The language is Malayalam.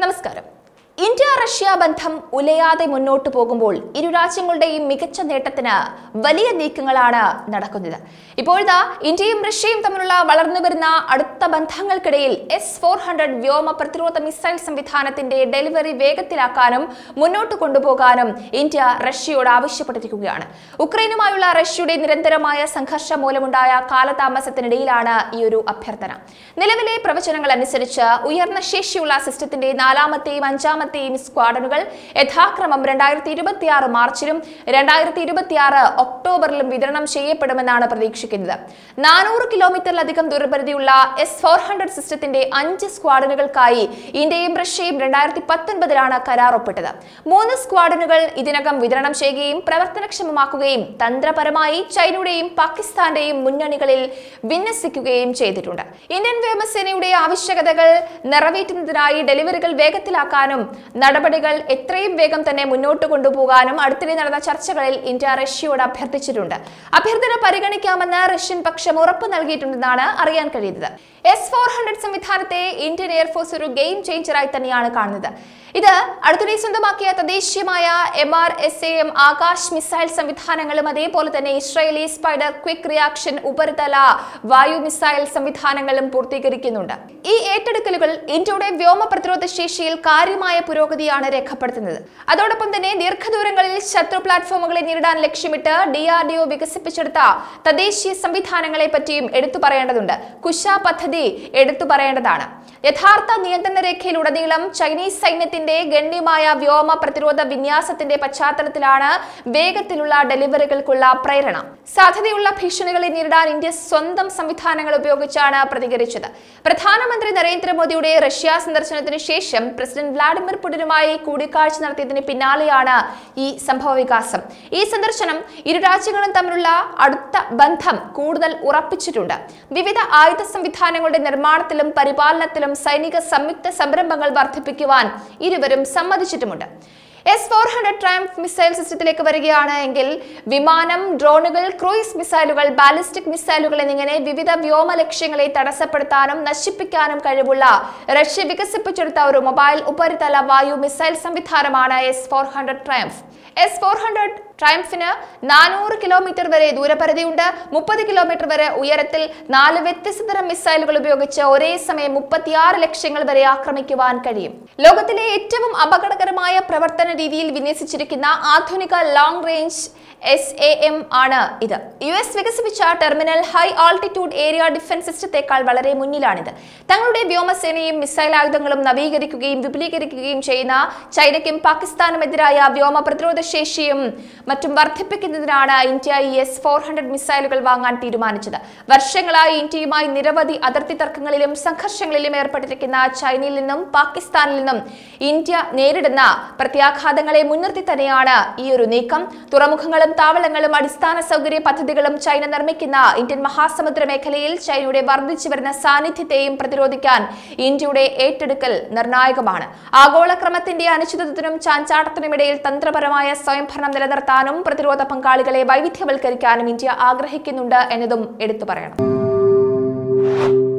നമസ്കാരം ഇന്ത്യ റഷ്യ ബന്ധം ഉലയാതെ മുന്നോട്ടു പോകുമ്പോൾ ഇരു രാജ്യങ്ങളുടെയും മികച്ച നേട്ടത്തിന് വലിയ നീക്കങ്ങളാണ് നടക്കുന്നത് ഇപ്പോഴത്തെ ഇന്ത്യയും റഷ്യയും തമ്മിലുള്ള വളർന്നു വരുന്ന അടുത്ത ബന്ധങ്ങൾക്കിടയിൽ എസ് ഫോർ ഹൺഡ്രഡ് വ്യോമ പ്രതിരോധ മിസൈൽ സംവിധാനത്തിന്റെ ഡെലിവറി വേഗത്തിലാക്കാനും മുന്നോട്ട് കൊണ്ടുപോകാനും ഇന്ത്യ റഷ്യയോട് ആവശ്യപ്പെട്ടിരിക്കുകയാണ് ഉക്രൈനുമായുള്ള റഷ്യയുടെ നിരന്തരമായ സംഘർഷം മൂലമുണ്ടായ കാലതാമസത്തിനിടയിലാണ് ഈ ഒരു അഭ്യർത്ഥന നിലവിലെ പ്രവചനങ്ങൾ അനുസരിച്ച് ഉയർന്ന ശേഷിയുള്ള സിസ്റ്റത്തിന്റെ നാലാമത്തെയും അഞ്ചാമത്തെയും സ്ക്വാഡനുകൾ യഥാക്രമം രണ്ടായിരത്തി ഇരുപത്തിയാറ് മാർച്ചിലും രണ്ടായിരത്തി ഇരുപത്തിയാറ് ഒക്ടോബറിലും വിതരണം ചെയ്യപ്പെടുമെന്നാണ് പ്രതീക്ഷിക്കുന്നത് നാനൂറ് കിലോമീറ്ററിലധികം ദൂരപരിധിയുള്ള എസ് ഫോർ ഹൺഡ്രഡ് സിസ്റ്റത്തിന്റെ അഞ്ച് സ്ക്വാഡനുകൾക്കായി ഇന്ത്യയും റഷ്യയും രണ്ടായിരത്തി പത്തൊൻപതിലാണ് കരാർ ഒപ്പിട്ടത് മൂന്ന് സ്ക്വാഡനുകൾ ഇതിനകം വിതരണം ചെയ്യുകയും പ്രവർത്തനക്ഷമമാക്കുകയും തന്ത്രപരമായി ചൈനയുടെയും പാകിസ്ഥാന്റെയും മുന്നണികളിൽ വിന്യസിക്കുകയും ചെയ്തിട്ടുണ്ട് ഇന്ത്യൻ വ്യോമസേനയുടെ ആവശ്യകതകൾ നിറവേറ്റുന്നതിനായി ഡെലിവറികൾ വേഗത്തിലാക്കാനും നടപടികൾ എത്രയും വേഗം തന്നെ മുന്നോട്ട് കൊണ്ടുപോകാനും അടുത്തിടെ നടന്ന ചർച്ചകളിൽ ഇന്ത്യ റഷ്യയോട് അഭ്യർത്ഥിച്ചിട്ടുണ്ട് അഭ്യർത്ഥന പരിഗണിക്കാമെന്ന് റഷ്യൻ പക്ഷം ഉറപ്പ് നൽകിയിട്ടുണ്ടെന്നാണ് അറിയാൻ കഴിയുന്നത് എസ് ഫോർ ഹൺഡ്രഡ് സംവിധാനത്തെ ഇന്ത്യൻ എയർഫോഴ്സ് ഒരു ഗെയിം ചേഞ്ചറായി തന്നെയാണ് കാണുന്നത് ഇത് അടുത്തിടെ സ്വന്തമാക്കിയ തദ്ദേശീയമായ M R S A M Akash missile സംവിധാനങ്ങളും അതേപോലെ തന്നെ ഇസ്രായേലി സ്പൈഡർ ക്വിക്ക് റിയാക്ഷൻ ഉപരിതല വായു മിസൈൽ സംവിധാനങ്ങളും പൂർത്തീകരിക്കുന്നുണ്ട് ഈ ഏറ്റെടുക്കലുകൾ ഇന്ത്യയുടെ വ്യോമ പ്രതിരോധ ശേഷിയിൽ കാര്യമായ പുരോഗതിയാണ് രേഖപ്പെടുത്തുന്നത് അതോടൊപ്പം തന്നെ ദീർഘദൂരങ്ങളിൽ ശത്രു പ്ലാറ്റ്ഫോമുകളെ നേരിടാൻ ലക്ഷ്യമിട്ട് ഡി ആർ ഡി ഒ വികസിപ്പിച്ചെടുത്ത തദ്ദേശീയ സംവിധാനങ്ങളെ പറ്റിയും എടുത്തു പറയേണ്ടതുണ്ട് കുശ പദ്ധതി എടുത്തു പറയേണ്ടതാണ് യഥാർത്ഥ നിയന്ത്രണ രേഖയിലുടനീളം ചൈനീസ് സൈന്യത്തിന്റെ ഗണ്യമായ വ്യോമ പ്രതിരോധ വിന്യാസത്തിന്റെ പശ്ചാത്തലത്തിലാണ് വേഗത്തിലുള്ള ഡെലിവറികൾക്കുള്ള പ്രേരണ സാധ്യതയുള്ള ഭീഷണികളെ നേരിടാൻ ഇന്ത്യ സ്വന്തം സംവിധാനങ്ങൾ ഉപയോഗിച്ചാണ് പ്രതികരിച്ചത് പ്രധാനമന്ത്രി നരേന്ദ്രമോദിയുടെ റഷ്യ സന്ദർശനത്തിന് ശേഷം പ്രസിഡന്റ് വ്ളാഡിമിർ പുടിനുമായി കൂടിക്കാഴ്ച നടത്തിയതിന് പിന്നാലെയാണ് ഈ സംഭവ വികാസം ഈ സന്ദർശനം ഇരു രാജ്യങ്ങളും തമ്മിലുള്ള അടുത്ത ബന്ധം കൂടുതൽ ഉറപ്പിച്ചിട്ടുണ്ട് വിവിധ ആയുധ സംവിധാനങ്ങളുടെ നിർമ്മാണത്തിലും പരിപാലനത്തിലും സൈനിക സംയുക്ത സംരംഭങ്ങൾ വർദ്ധിപ്പിക്കുവാൻ ഇരുവരും സമ്മതിച്ചിട്ടുമുണ്ട് S four hundred Triumf missile സിസ്റ്റത്തിലേക്ക് വരികയാണ് എങ്കിൽ വിമാനം ഡ്രോണുകൾ ക്രൂയിസ് മിസൈലുകൾ ബാലിസ്റ്റിക് മിസൈലുകൾ എന്നിങ്ങനെ വിവിധ വ്യോമ ലക്ഷ്യങ്ങളെ തടസ്സപ്പെടുത്താനും നശിപ്പിക്കാനും കഴിവുള്ള റഷ്യ വികസിപ്പിച്ചെടുത്ത ഒരു മൊബൈൽ ഉപരിതല വായു മിസൈൽ സംവിധാനമാണ് S four hundred Triumf S four hundred ട്രംഫിന് നാനൂറ് കിലോമീറ്റർ വരെ ദൂരപരിധിയുണ്ട് മുപ്പത് കിലോമീറ്റർ വരെ ഉയരത്തിൽ നാല് വ്യത്യസ്ത തരം മിസൈലുകൾ ഉപയോഗിച്ച് ഒരേ സമയം മുപ്പത്തിയാറ് ലക്ഷ്യങ്ങൾ വരെ ആക്രമിക്കുവാൻ കഴിയും ലോകത്തിലെ ഏറ്റവും അപകടകരമായ പ്രവർത്തന രീതിയിൽ വിന്യസിച്ചിരിക്കുന്ന ആധുനിക long range S A M ആണ് ഇത് യു എസ് വികസിപ്പിച്ച terminal high altitude area defence സിസ്റ്റത്തെക്കാൾ വളരെ മുന്നിലാണിത് തങ്ങളുടെ വ്യോമസേനയും മിസൈൽ ആയുധങ്ങളും നവീകരിക്കുകയും വിപുലീകരിക്കുകയും ചെയ്യുന്ന ചൈനയ്ക്കും പാകിസ്ഥാനുമെതിരായ വ്യോമ പ്രതിരോധ ശേഷിയും മറ്റും വർദ്ധിപ്പിക്കുന്നതിനാണ് ഇന്ത്യ ഈ എസ് ഫോർ ഹൺഡ്രഡ് മിസൈലുകൾ വാങ്ങാൻ തീരുമാനിച്ചത് വർഷങ്ങളായി ഇന്ത്യയുമായി നിരവധി അതിർത്തി തർക്കങ്ങളിലും സംഘർഷങ്ങളിലും ഏർപ്പെട്ടിരിക്കുന്ന ചൈനയിൽ നിന്നും പാകിസ്ഥാനിൽ നിന്നും ഇന്ത്യ നേരിടുന്ന പ്രത്യാഘാതങ്ങളെ മുൻനിർത്തി തന്നെയാണ് ഈ ഒരു നീക്കം തുറമുഖങ്ങളും താവളങ്ങളും അടിസ്ഥാന സൗകര്യ പദ്ധതികളും ചൈന നിർമ്മിക്കുന്ന ഇന്ത്യൻ മഹാസമുദ്ര മേഖലയിൽ ചൈനയുടെ വർദ്ധിച്ചു വരുന്ന സാന്നിധ്യത്തെയും പ്രതിരോധിക്കാൻ ഇന്ത്യയുടെ ഏറ്റെടുക്കൽ നിർണായകമാണ് ആഗോളക്രമത്തിന്റെ അനിശ്ചിതത്വത്തിനും ചാഞ്ചാട്ടത്തിനുമിടയിൽ തന്ത്രപരമായ സ്വയംഭരണം നിലനിർത്താനും പ്രതിരോധ പങ്കാളികളെ വൈവിധ്യവൽക്കരിക്കാനും ഇന്ത്യ ആഗ്രഹിക്കുന്നുണ്ട് എന്നതും എടുത്തു പറയണം